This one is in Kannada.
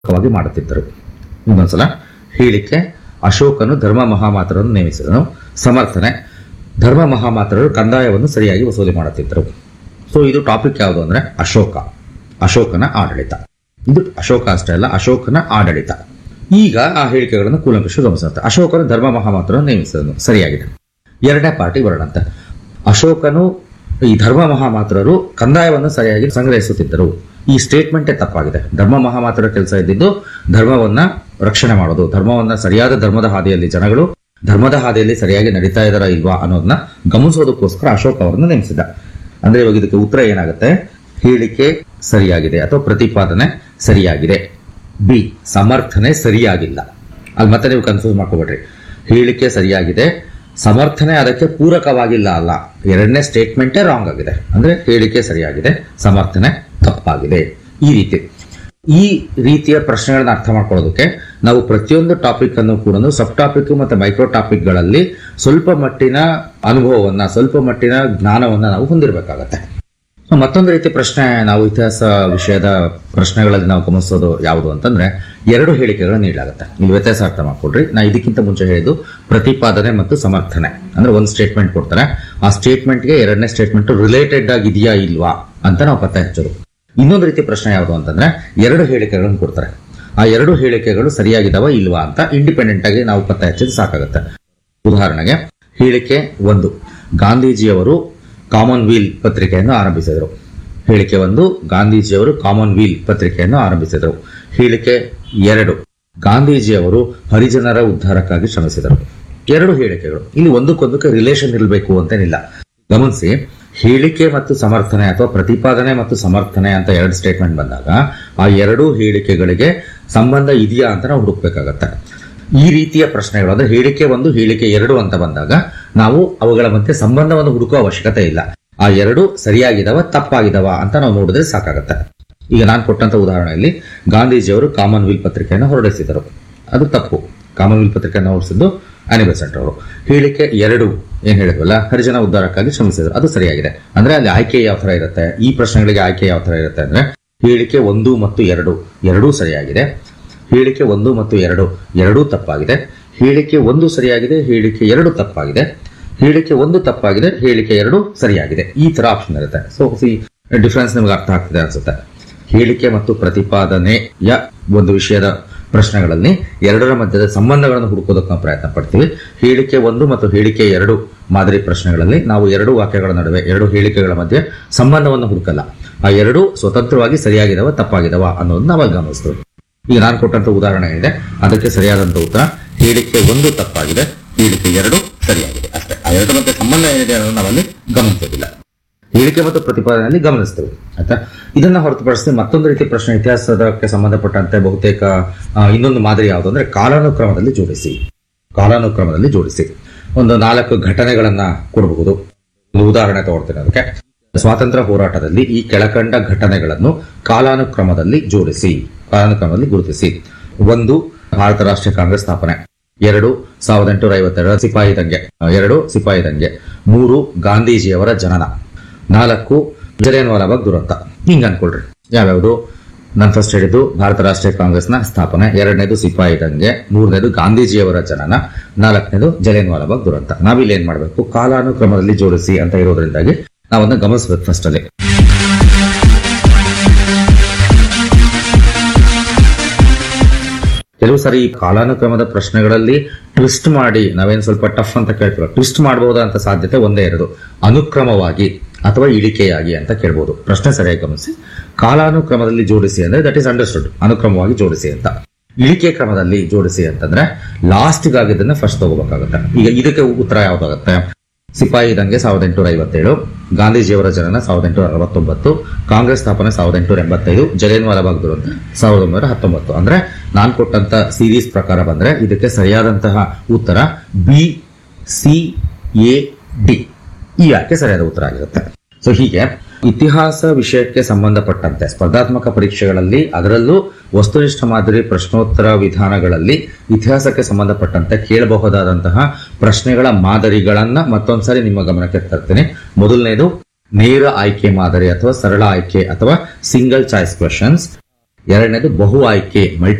ವಾಗಿ ಮಾಡುತ್ತಿದ್ದರು ಇನ್ನೊಂದ್ಸಲ ಹೇಳಿಕೆ ಅಶೋಕನು ಧರ್ಮ ಮಹಾಮಾತರನ್ನು ನೇಮಿಸಿದನು ಸಮರ್ಥನೆ ಧರ್ಮ ಮಹಾಮಾತರರು ಕಂದಾಯವನ್ನು ಸರಿಯಾಗಿ ವಸೂಲಿ ಮಾಡುತ್ತಿದ್ದರು ಸೊ ಇದು ಟಾಪಿಕ್ ಯಾವುದು ಅಂದ್ರೆ ಅಶೋಕ ಅಶೋಕನ ಆಡಳಿತ ಇದು ಅಶೋಕ ಅಷ್ಟೇ ಅಲ್ಲ ಅಶೋಕನ ಆಡಳಿತ ಈಗ ಆ ಹೇಳಿಕೆಗಳನ್ನು ಕೂಲಂಕಷ ಗಮನಿಸುತ್ತೆ ಅಶೋಕನು ಧರ್ಮ ಮಹಾಮಾತರನ್ನು ನೇಮಿಸಿದನು ಸರಿಯಾಗಿದೆ ಎರಡನೇ ಪಾರ್ಟಿ ಬರೋಣಂತೆ ಅಶೋಕನು ಈ ಧರ್ಮ ಮಹಾಮಾತರರು ಕಂದಾಯವನ್ನು ಸರಿಯಾಗಿ ಸಂಗ್ರಹಿಸುತ್ತಿದ್ದರು ಈ ಸ್ಟೇಟ್ಮೆಂಟೇ ತಪ್ಪಾಗಿದೆ ಧರ್ಮ ಮಹಾಮಾತರ ಕೆಲಸ ಇದ್ದಿದ್ದು ಧರ್ಮವನ್ನ ರಕ್ಷಣೆ ಮಾಡೋದು ಧರ್ಮವನ್ನ ಸರಿಯಾದ ಧರ್ಮದ ಹಾದಿಯಲ್ಲಿ ಜನಗಳು ಧರ್ಮದ ಹಾದಿಯಲ್ಲಿ ಸರಿಯಾಗಿ ನಡೀತಾ ಇದಾರ ಇಲ್ವಾ ಅನ್ನೋದನ್ನ ಗಮನಿಸೋದಕ್ಕೋಸ್ಕರ ಅಶೋಕ್ ಅವರನ್ನು ನೇಮಿಸಿದ ಅಂದ್ರೆ ಇವಾಗ ಇದಕ್ಕೆ ಉತ್ತರ ಏನಾಗುತ್ತೆ ಹೇಳಿಕೆ ಸರಿಯಾಗಿದೆ ಅಥವಾ ಪ್ರತಿಪಾದನೆ ಸರಿಯಾಗಿದೆ ಬಿ ಸಮರ್ಥನೆ ಸರಿಯಾಗಿಲ್ಲ ಅಲ್ಲಿ ಮತ್ತೆ ನೀವು ಕನ್ಫ್ಯೂಸ್ ಮಾಡ್ಕೋಬೇಡ್ರಿ ಹೇಳಿಕೆ ಸರಿಯಾಗಿದೆ ಸಮರ್ಥನೆ ಅದಕ್ಕೆ ಪೂರಕವಾಗಿಲ್ಲ ಅಲ್ಲ ಎರಡನೇ ಸ್ಟೇಟ್ಮೆಂಟೇ ರಾಂಗ್ ಆಗಿದೆ ಅಂದ್ರೆ ಹೇಳಿಕೆ ಸರಿಯಾಗಿದೆ ಸಮರ್ಥನೆ ತಪ್ಪಾಗಿದೆ ಈ ರೀತಿ ಈ ರೀತಿಯ ಪ್ರಶ್ನೆಗಳನ್ನ ಅರ್ಥ ಮಾಡ್ಕೊಳ್ಳೋದಕ್ಕೆ ನಾವು ಪ್ರತಿಯೊಂದು ಟಾಪಿಕ್ ಅನ್ನು ಕೂಡ ಸಬ್ ಟಾಪಿಕ್ ಮತ್ತೆ ಮೈಕ್ರೋ ಟಾಪಿಕ್ ಗಳಲ್ಲಿ ಸ್ವಲ್ಪ ಮಟ್ಟಿನ ಅನುಭವವನ್ನ ಸ್ವಲ್ಪ ಮಟ್ಟಿನ ಜ್ಞಾನವನ್ನ ನಾವು ಹೊಂದಿರಬೇಕಾಗತ್ತೆ ಸೊ ಮತ್ತೊಂದು ರೀತಿ ಪ್ರಶ್ನೆ ನಾವು ಇತಿಹಾಸ ವಿಷಯದ ಪ್ರಶ್ನೆಗಳಲ್ಲಿ ನಾವು ಗಮನಿಸೋದು ಯಾವುದು ಅಂತಂದ್ರೆ ಎರಡು ಹೇಳಿಕೆಗಳನ್ನು ನೀಡಲಾಗುತ್ತೆ ಇಲ್ಲಿ ವ್ಯತ್ಯಾಸ ಅರ್ಥ ಮಾಡ್ಕೊಡ್ರಿ ನಾ ಇದಕ್ಕಿಂತ ಮುಂಚೆ ಹೇಳಿದ್ದು ಪ್ರತಿಪಾದನೆ ಮತ್ತು ಸಮರ್ಥನೆ ಅಂದ್ರೆ ಒಂದು ಸ್ಟೇಟ್ಮೆಂಟ್ ಕೊಡ್ತಾರೆ ಆ ಸ್ಟೇಟ್ಮೆಂಟ್ಗೆ ಎರಡನೇ ಸ್ಟೇಟ್ಮೆಂಟ್ ರಿಲೇಟೆಡ್ ಆಗಿದೆಯಾ ಇಲ್ವಾ ಅಂತ ನಾವು ಪತ್ತೆ ಹಚ್ಚೋದು ಇನ್ನೊಂದು ರೀತಿ ಪ್ರಶ್ನೆ ಯಾವುದು ಅಂತಂದ್ರೆ ಎರಡು ಹೇಳಿಕೆಗಳನ್ನು ಕೊಡ್ತಾರೆ ಆ ಎರಡು ಹೇಳಿಕೆಗಳು ಸರಿಯಾಗಿದಾವ ಇಲ್ವಾ ಅಂತ ಇಂಡಿಪೆಂಡೆಂಟ್ ಆಗಿ ನಾವು ಪತ್ತೆ ಹಚ್ಚಿದ್ರೆ ಸಾಕಾಗುತ್ತೆ ಉದಾಹರಣೆಗೆ ಹೇಳಿಕೆ ಒಂದು ಗಾಂಧೀಜಿಯವರು ಕಾಮನ್ವೀಲ್ ಪತ್ರಿಕೆಯನ್ನು ಆರಂಭಿಸಿದರು ಹೇಳಿಕೆ ಒಂದು ಗಾಂಧೀಜಿಯವರು ಕಾಮನ್ವೀಲ್ ಪತ್ರಿಕೆಯನ್ನು ಆರಂಭಿಸಿದರು ಹೇಳಿಕೆ ಎರಡು ಗಾಂಧೀಜಿಯವರು ಹರಿಜನರ ಉದ್ಧಾರಕ್ಕಾಗಿ ಶ್ರಮಿಸಿದರು ಎರಡು ಹೇಳಿಕೆಗಳು ಇಲ್ಲಿ ಒಂದಕ್ಕೊಂದಕ್ಕೆ ರಿಲೇಷನ್ ಇರಬೇಕು ಅಂತೇನಿಲ್ಲ ಗಮನಿಸಿ ಹೇಳಿಕೆ ಮತ್ತು ಸಮರ್ಥನೆ ಅಥವಾ ಪ್ರತಿಪಾದನೆ ಮತ್ತು ಸಮರ್ಥನೆ ಅಂತ ಎರಡು ಸ್ಟೇಟ್ಮೆಂಟ್ ಬಂದಾಗ ಆ ಎರಡೂ ಹೇಳಿಕೆಗಳಿಗೆ ಸಂಬಂಧ ಇದೆಯಾ ಅಂತ ನಾವು ಹುಡುಕ್ಬೇಕಾಗತ್ತೆ ಈ ರೀತಿಯ ಪ್ರಶ್ನೆಗಳು ಅಂದ್ರೆ ಹೇಳಿಕೆ ಒಂದು ಹೇಳಿಕೆ ಎರಡು ಅಂತ ಬಂದಾಗ ನಾವು ಅವುಗಳ ಮಧ್ಯೆ ಸಂಬಂಧವನ್ನು ಹುಡುಕುವ ಅವಶ್ಯಕತೆ ಇಲ್ಲ ಆ ಎರಡು ಸರಿಯಾಗಿದಾವ ತಪ್ಪಾಗಿದಾವ ಅಂತ ನಾವು ನೋಡಿದ್ರೆ ಸಾಕಾಗತ್ತೆ ಈಗ ನಾನು ಕೊಟ್ಟಂತ ಉದಾಹರಣೆಯಲ್ಲಿ ಗಾಂಧೀಜಿಯವರು ಕಾಮನ್ವೆಲ್ತ್ ಪತ್ರಿಕೆಯನ್ನು ಹೊರಡಿಸಿದರು ಅದು ತಪ್ಪು ಕಾಮನ್ವೆಲ್ತ್ ಪತ್ರಿಕೆಯನ್ನು ಹೊರಡಿಸಿದ್ದು ಅನಿಬೆಸೆಂಟ್ ಅವರು ಹೇಳಿಕೆ ಎರಡು ಏನ್ ಹೇಳಿದ್ವಲ್ಲ ಹರಿಜನ ಉದ್ಧಾರಕ್ಕಾಗಿ ಶ್ರಮಿಸಿದರು ಅದು ಸರಿಯಾಗಿದೆ ಅಂದ್ರೆ ಅಲ್ಲಿ ಆಯ್ಕೆ ಯಾವ ತರ ಇರುತ್ತೆ ಈ ಪ್ರಶ್ನೆಗಳಿಗೆ ಆಯ್ಕೆ ಯಾವ ತರ ಇರುತ್ತೆ ಅಂದ್ರೆ ಹೇಳಿಕೆ ಒಂದು ಮತ್ತು ಎರಡು ಎರಡೂ ಸರಿಯಾಗಿದೆ ಹೇಳಿಕೆ ಒಂದು ಮತ್ತು ಎರಡು ಎರಡೂ ತಪ್ಪಾಗಿದೆ ಹೇಳಿಕೆ ಒಂದು ಸರಿಯಾಗಿದೆ ಹೇಳಿಕೆ ಎರಡು ತಪ್ಪಾಗಿದೆ ಹೇಳಿಕೆ ಒಂದು ತಪ್ಪಾಗಿದೆ ಹೇಳಿಕೆ ಎರಡು ಸರಿಯಾಗಿದೆ ಈ ತರ ಆಪ್ಷನ್ ಇರುತ್ತೆ ಸೊ ಸಿ ಡಿಫ್ರೆನ್ಸ್ ನಿಮ್ಗೆ ಅರ್ಥ ಆಗ್ತಿದೆ ಅನ್ಸುತ್ತೆ ಹೇಳಿಕೆ ಮತ್ತು ಪ್ರತಿಪಾದನೆಯ ಒಂದು ವಿಷಯದ ಪ್ರಶ್ನೆಗಳಲ್ಲಿ ಎರಡರ ಮಧ್ಯದ ಸಂಬಂಧಗಳನ್ನು ಹುಡುಕೋದಕ್ಕೆ ನಾವು ಪ್ರಯತ್ನ ಪಡ್ತೀವಿ ಹೇಳಿಕೆ ಒಂದು ಮತ್ತು ಹೇಳಿಕೆ ಎರಡು ಮಾದರಿ ಪ್ರಶ್ನೆಗಳಲ್ಲಿ ನಾವು ಎರಡು ವಾಕ್ಯಗಳ ನಡುವೆ ಎರಡು ಹೇಳಿಕೆಗಳ ಮಧ್ಯೆ ಸಂಬಂಧವನ್ನು ಹುಡುಕಲ್ಲ ಆ ಎರಡು ಸ್ವತಂತ್ರವಾಗಿ ಸರಿಯಾಗಿದಾವ ತಪ್ಪಾಗಿದಾವ ಅನ್ನೋದನ್ನ ನಾವು ಅಲ್ಲಿ ಗಮನಿಸ್ತೀವಿ ಈಗ ನಾನು ಕೊಟ್ಟಂತ ಉದಾಹರಣೆ ಇದೆ ಅದಕ್ಕೆ ಸರಿಯಾದಂತ ಉತ್ತರ ಹೇಳಿಕೆ ಒಂದು ತಪ್ಪಾಗಿದೆ ಹೇಳಿಕೆ ಎರಡು ಸರಿಯಾಗಿದೆ ಅಷ್ಟೇ ಆ ಎರಡರ ಮಧ್ಯೆ ಸಂಬಂಧ ಏನಿದೆ ಅನ್ನೋದು ನಾವಲ್ಲಿ ಗಮನಿಸೋದಿಲ್ಲ ಹೇಳಿಕೆ ಮತ್ತು ಪ್ರತಿಪಾದನೆಯಲ್ಲಿ ಗಮನಿಸ್ತೇವೆ ಆಯ್ತಾ ಇದನ್ನ ಹೊರತುಪಡಿಸಿ ಮತ್ತೊಂದು ರೀತಿ ಪ್ರಶ್ನೆ ಇತಿಹಾಸದಕ್ಕೆ ಸಂಬಂಧಪಟ್ಟಂತೆ ಬಹುತೇಕ ಆ, ಇನ್ನೊಂದು ಮಾದರಿ ಯಾವುದು ಅಂದ್ರೆ ಕಾಲಾನುಕ್ರಮದಲ್ಲಿ ಜೋಡಿಸಿ ಕಾಲಾನುಕ್ರಮದಲ್ಲಿ ಜೋಡಿಸಿ ಒಂದು ನಾಲ್ಕು ಘಟನೆಗಳನ್ನ ಕೊಡಬಹುದು ಒಂದು ಉದಾಹರಣೆ ತಗೊಳ್ತೇನೆ ಅದಕ್ಕೆ ಸ್ವಾತಂತ್ರ್ಯ ಹೋರಾಟದಲ್ಲಿ ಈ ಕೆಳಕಂಡ ಘಟನೆಗಳನ್ನು ಕಾಲಾನುಕ್ರಮದಲ್ಲಿ ಜೋಡಿಸಿ ಕಾಲಾನುಕ್ರಮದಲ್ಲಿ ಗುರುತಿಸಿ ಒಂದು ಭಾರತ ರಾಷ್ಟ್ರೀಯ ಕಾಂಗ್ರೆಸ್ ಸ್ಥಾಪನೆ ಎರಡು ಸಾವಿರದ ಎಂಟುನೂರ ಐವತ್ತೆರಡರ ಸಿಪಾಯಿ ದಂಗೆ ಎರಡು ಸಿಪಾಯಿ ದಂಗೆ ಮೂರು ಗಾಂಧೀಜಿಯವರ ಜನನ ನಾಲ್ಕು ಜಲಿಯನ್ ವಾಲಾಬಾಗ್ ದುರಂತ ಹಿಂಗ್ ಅನ್ಕೊಳ್ರಿ ಯಾವ್ಯಾವುದು ನಾನು ಫಸ್ಟ್ ಹೇಳಿದ್ದು ಭಾರತ ರಾಷ್ಟ್ರೀಯ ಕಾಂಗ್ರೆಸ್ನ ಸ್ಥಾಪನೆ ಎರಡನೇದು ಸಿಪಾಯಿ ದಂಗೆ ಮೂರನೇದು ಗಾಂಧೀಜಿಯವರ ಜನನ ನಾಲ್ಕನೇದು ಜಲಿಯನ್ ವಾಲಾಬಾಗ್ ದುರಂತ ನಾವಿಲ್ಲಿ ಏನ್ ಮಾಡಬೇಕು ಕಾಲಾನುಕ್ರಮದಲ್ಲಿ ಜೋಡಿಸಿ ಅಂತ ಇರೋದ್ರಿಂದಾಗಿ ನಾವನ್ನ ಗಮನಿಸಬೇಕು ಫಸ್ಟ್ ಅಲ್ಲಿ ಕೆಲವು ಸಾರಿ ಈ ಕಾಲಾನುಕ್ರಮದ ಪ್ರಶ್ನೆಗಳಲ್ಲಿ ಟ್ವಿಸ್ಟ್ ಮಾಡಿ ನಾವೇನ್ ಸ್ವಲ್ಪ ಟಫ್ ಅಂತ ಕೇಳ್ತೀವಿ ಟ್ವಿಸ್ಟ್ ಮಾಡಬಹುದಾ ಅಂತ ಸಾಧ್ಯತೆ ಒಂದೇ ಇರೋದು ಅನುಕ್ರಮವಾಗಿ ಅಥವಾ ಇಳಿಕೆಯಾಗಿ ಅಂತ ಕೇಳ್ಬೋದು ಪ್ರಶ್ನೆ ಸರಿಯಾಗಿ ಗಮನಿಸಿ ಕಾಲಾನುಕ್ರಮದಲ್ಲಿ ಜೋಡಿಸಿ ಅಂದ್ರೆ ದಟ್ ಈಸ್ ಅಂಡರ್ಸ್ಟುಡ್ ಅನುಕ್ರಮವಾಗಿ ಜೋಡಿಸಿ ಅಂತ ಇಳಿಕೆ ಕ್ರಮದಲ್ಲಿ ಜೋಡಿಸಿ ಅಂತಂದ್ರೆ ಲಾಸ್ಟ್ ಆಗಿದ್ದನ್ನ ಫಸ್ಟ್ ತಗೋಬೇಕಾಗುತ್ತೆ ಈಗ ಇದಕ್ಕೆ ಉತ್ತರ ಯಾವ್ದಾಗುತ್ತೆ ಸಿಪಾಯಿ ದಂಗೆ ಸಾವಿರದ ಎಂಟುನೂರ ಐವತ್ತೇಳು ಗಾಂಧೀಜಿಯವರ ಜನನ ಸಾವಿರದ ಎಂಟುನೂರ ಅರವತ್ತೊಂಬತ್ತು ಕಾಂಗ್ರೆಸ್ ಸ್ಥಾಪನೆ ಸಾವಿರದ ಎಂಟುನೂರ ಎಂಬತ್ತೈದು ಜಲಿಯನ್ ವಾಲಾಬಾಗ್ ದುರಂತ ಸಾವಿರದ ಒಂಬೈನೂರ ಹತ್ತೊಂಬತ್ತು ಅಂದ್ರೆ ನಾನ್ ಕೊಟ್ಟಂತ ಸೀರೀಸ್ ಪ್ರಕಾರ ಬಂದ್ರೆ ಇದಕ್ಕೆ ಸರಿಯಾದಂತಹ ಉತ್ತರ ಬಿ ಸಿ ಎ ಡಿ ಈ ಯಾಕೆ ಸರಿಯಾದ ಉತ್ತರ ಆಗಿರುತ್ತೆ ಸೊ ಹೀಗೆ ಇತಿಹಾಸ ವಿಷಯಕ್ಕೆ ಸಂಬಂಧಪಟ್ಟಂತೆ ಸ್ಪರ್ಧಾತ್ಮಕ ಪರೀಕ್ಷೆಗಳಲ್ಲಿ ಅದರಲ್ಲೂ ವಸ್ತುನಿಷ್ಠ ಮಾದರಿ ಪ್ರಶ್ನೋತ್ತರ ವಿಧಾನಗಳಲ್ಲಿ ಇತಿಹಾಸಕ್ಕೆ ಸಂಬಂಧಪಟ್ಟಂತೆ ಕೇಳಬಹುದಾದಂತಹ ಪ್ರಶ್ನೆಗಳ ಮಾದರಿಗಳನ್ನ ಮತ್ತೊಂದ್ಸರಿ ನಿಮ್ಮ ಗಮನಕ್ಕೆ ತರ್ತೇನೆ ಮೊದಲನೇದು ನೇರ ಆಯ್ಕೆ ಮಾದರಿ ಅಥವಾ ಸರಳ ಆಯ್ಕೆ ಅಥವಾ ಸಿಂಗಲ್ ಚಾಯ್ಸ್ ಕ್ವೆಶನ್ಸ್ ಎರಡನೇದು ಬಹು ಆಯ್ಕೆ